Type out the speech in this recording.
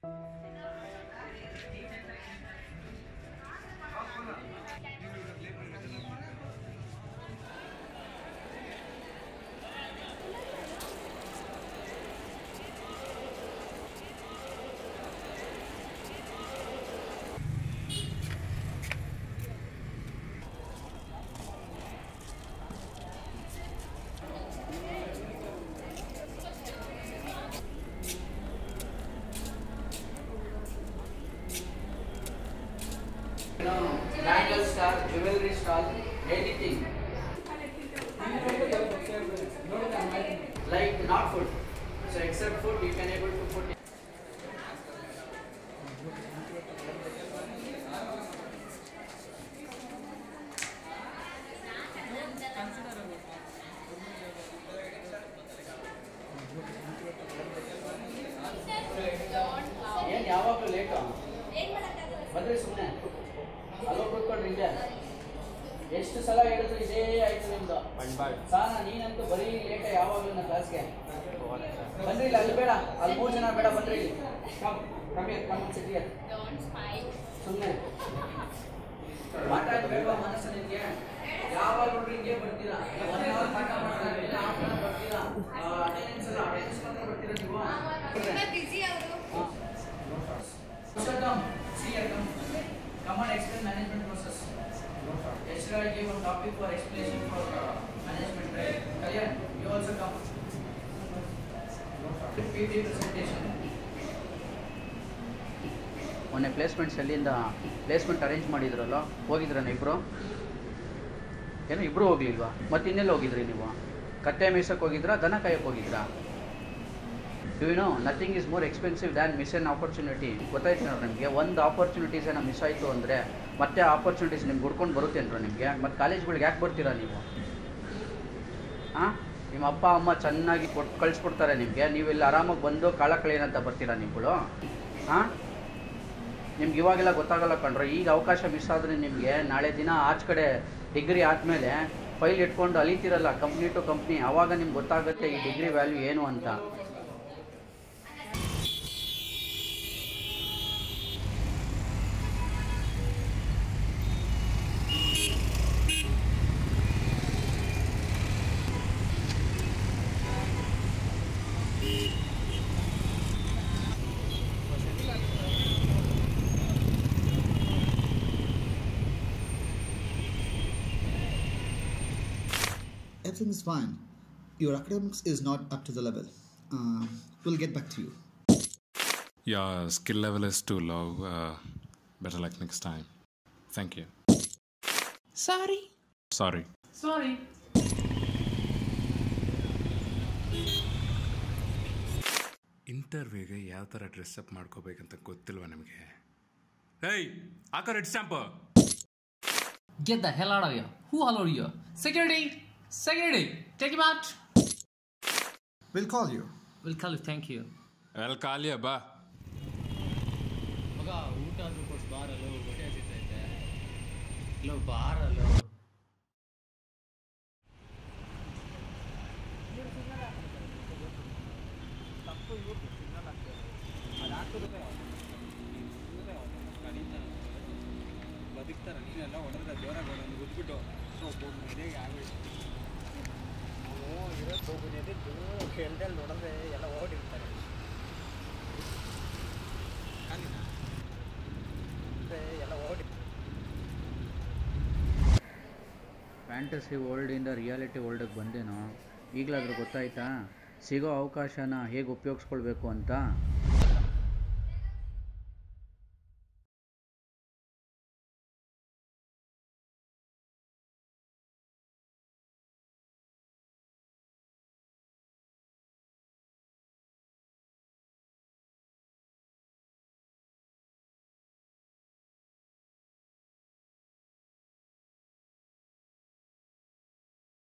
Bangle stall jewellery stall anything like not food. So except food, you can able to put. ಏನ್ ಯಾವಾಗಲೂ late ಬಂದ್ರೆ ಸುಮ್ಮನೆ ಅಲ್ಲೋ ಕೂತ್ಕೊಂಡ್ರಿ ಹಿಂಗೆ ಎಷ್ಟು ಸಲ ಹೇಳಿದ್ರು ಇದೇ ಆಯ್ತು ನಿಮ್ದು ಸಾನ ನೀನಂತೂ ಬರೀ ಲೇಟ ಯಾವಾಗಲೂ ನನ್ನ ಕ್ಲಾಸ್ಗೆ ಬನ್ರಿ ಇಲ್ಲಿ ಅಲ್ಲಿ ಬೇಡ ಅಲ್ಲಿ ಮೂರು ಜನ ಬೇಡ ಬನ್ರಿ ಇಲ್ಲಿ ಕಮ್ ಕಮ್ಮಿ ಕಮ್ ಸಿಟಿ ಸುಮ್ಮನೆ ಮಾತಾಡಿ ಬೇಡ ಮನಸ್ಸು ನಿಮಗೆ ಯಾವಾಗ ನೋಡ್ರಿ ಹಿಂಗೆ ಬರ್ತೀರಾ ಒನ್ ಅವರ್ ಪಾಠ ಮಾಡ್ತಾರೆ ಇಲ್ಲ ಹಾಫ್ ಅನ್ ಅವರ್ ಬರ್ತೀರಾ ಅಟೆಂಡೆನ್ಸ್ ಎಲ್ಲ ಅಟೆಂಡೆನ್ಸ್ ಮಾತ್ರ ಬರ್ತೀರಾ ನೀವು Come, see here, come. Come and explain management process. Yesterday I gave a topic for explanation for uh, management, right? Kalyan, you also come. PT presentation. ಮೊನ್ನೆ placements ಅಲ್ಲಿಂದ placement arrange ಮಾಡಿದ್ರಲ್ಲ ಹೋಗಿದ್ರನ ಇಬ್ರು ಏನೋ ಇಬ್ರು ಹೋಗ್ಲಿಲ್ವಾ ಮತ್ತೆ ಇನ್ನೆಲ್ಲ ಹೋಗಿದ್ರಿ ನೀವು ಕತ್ತೆ ಮೇಯ್ಸಕ್ಕೆ ಹೋಗಿದ್ರಾ ದನ ಕಾಯಕ್ಕೆ ಹೋಗಿದ್ರಾ do you know nothing is more expensive than miss an opportunity ಗೊತ್ತಾಯ್ತು ನೋಡಿ ನಿಮಗೆ ಒಂದು ಆಪರ್ಚುನಿಟೀಸ್ ಏನೋ ಮಿಸ್ ಆಯಿತು ಅಂದರೆ ಮತ್ತೆ ಆಪರ್ಚುನಿಟೀಸ್ ನಿಮ್ಗೆ ಹುಡ್ಕೊಂಡು ಬರುತ್ತೆ ಅಂದ್ರೆ ನಿಮಗೆ ಮತ್ತು ಕಾಲೇಜ್ಗಳಿಗೆ ಯಾಕೆ ಬರ್ತೀರಾ ನೀವು ಹಾಂ ನಿಮ್ಮ ಅಪ್ಪ ಅಮ್ಮ ಚೆನ್ನಾಗಿ ಕೊಟ್ಟು ಕಳಿಸ್ಕೊಡ್ತಾರೆ ನಿಮಗೆ ನೀವು ಇಲ್ಲಿ ಆರಾಮಾಗಿ ಬಂದು ಕಾಳ ಕಳೆಯನಂತ ಬರ್ತೀರಾ ನೀವುಗಳು ಹಾಂ ನಿಮ್ಗೆ ಇವಾಗೆಲ್ಲ ಗೊತ್ತಾಗಲ್ಲ ಕಣ್ರೆ ಈಗ ಅವಕಾಶ ಮಿಸ್ ಆದರೆ ನಿಮಗೆ ನಾಳೆ ದಿನ ಆಚೆ ಕಡೆ ಡಿಗ್ರಿ ಆದಮೇಲೆ ಫೈಲ್ ಇಟ್ಕೊಂಡು ಅಲಿತಿರಲ್ಲ ಕಂಪ್ನಿ ಟು ಕಂಪ್ನಿ ಆವಾಗ ನಿಮ್ಗೆ ಗೊತ್ತಾಗುತ್ತೆ ಈ ಡಿಗ್ರಿ ವ್ಯಾಲ್ಯೂ ಏನು ಅಂತ Everything is fine. Your academics is not up to the level. Uh, we'll get back to you. Your skill level is too low. Uh, better luck next time. Thank you. Sorry. Sorry. Sorry. ಇಂಟರ್ವ್ಯೂಗೆ ಯಾವ ಥರ dress up ಮಾಡ್ಕೋಬೇಕಂತ ಗೊತ್ತಿಲ್ವಾ ನಿಮಗೆ hey ಹಾಕೋ red stamp Get the hell out of here. Who allowed you? Security! Security! Take him out! We'll call you. We'll call you, thank you. ಎಲ್ಲಿ ಖಾಲಿಯ ಬಾ ಮಗ ಊಟ ಆದ್ರೂ ಕೊಟ್ಟು ಬಾರಲ್ಲೋ ಹೊಟ್ಟೆ ಹಸಿತೈತೆ ಲೋ ಬಾರಲ್ಲೋ ಬದುಕ್ತಾರ ನೀನೆಲ್ಲ ಹೊಡೆದ್ರೆ ಜೋರಾಗಿ ಹೊಡೆದು ಗುದ್ಬಿಟ್ಟು ಸೊ ಮನೆಗೆ ಆಗೋಯ್ತು ನಾವು ಇರೋದು ಹೋಗೋದೇ ಕೇಳ್ದಲ್ಲಿ ನೋಡಿದ್ರೆ ಎಲ್ಲ ಓಡಿರ್ತಾರೆ ಎಲ್ಲ ಓಡಿ ಫ್ಯಾಂಟಸಿ ವರ್ಲ್ಡಿಂದ ರಿಯಾಲಿಟಿ ವರ್ಲ್ಡಿಗೆ ಬಂದೇನೋ ಈಗಲಾದರೂ ಗೊತ್ತಾಯ್ತಾ ಸಿಗೋ ಅವಕಾಶನ ಹೇಗೆ ಉಪಯೋಗಿಸ್ಕೊಳ್ಬೇಕು ಅಂತ